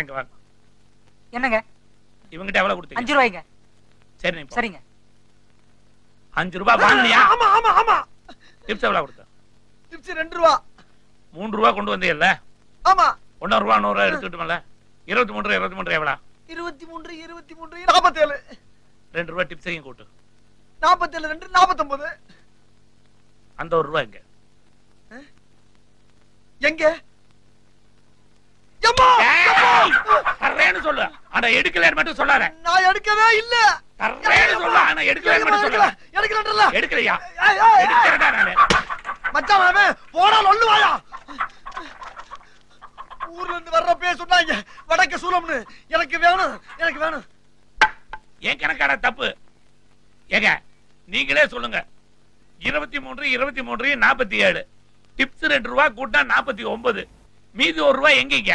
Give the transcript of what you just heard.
இங்க வாங்க என்னங்க இவங்கிட்ட எவ்வளவு கொடுத்தீங்க அஞ்சு ரூபாய்ங்க சரி நீ போ. சரிங்க அஞ்சு ரூபாய் வாங்கினியா ஆமா ஆமா ஆமா டிப்ஸ் எவ்வளவு கொடுத்த டிப்ஸ் ரெண்டு ரூபா மூணு ரூபா கொண்டு வந்தீங்கல்ல ஆமா ஒன்னொரு ரூபா நூறு ரூபா எடுத்துக்கிட்டோம்ல இருபத்தி மூணு ரூபா இருபத்தி மூணு ரூபா எவ்வளவு இருபத்தி மூன்று இருபத்தி மூன்று நாற்பத்தேழு ரெண்டு ரூபா டிப்ஸையும் கூட்டு நாற்பத்தேழு ரெண்டு நாற்பத்தொன்பது அந்த ஒரு ரூபா எங்க எங்க எம்மா ஏய், தர்றேன்னு சொல்லு ஆனா எடுக்கலன்னு மட்டும் சொல்லாத நான் எடுக்கவே இல்ல தர்றேன்னு சொல்லு ஆனா எடுக்கலன்னு மட்டும் சொல்லாத எடுக்கலன்றல எடுக்கலையா ஏய், ஏய், ஏய். எடுக்கிறேன்டா நானு மச்சான் அவன் போடா லொல்லு வாயா ஊர்ல இருந்து வர்றப்பே சொன்னாங்க வடக்கு சூலம்னு எனக்கு வேணும் எனக்கு வேணும் என் கணக்கான தப்பு ஏங்க நீங்களே சொல்லுங்க இருபத்தி மூன்று இருபத்தி மூன்று நாற்பத்தி ஏழு டிப்ஸ் ரெண்டு ரூபா கூட்டா நாற்பத்தி ஒன்பது மீதி ஒரு ரூபாய் எங்கீங்க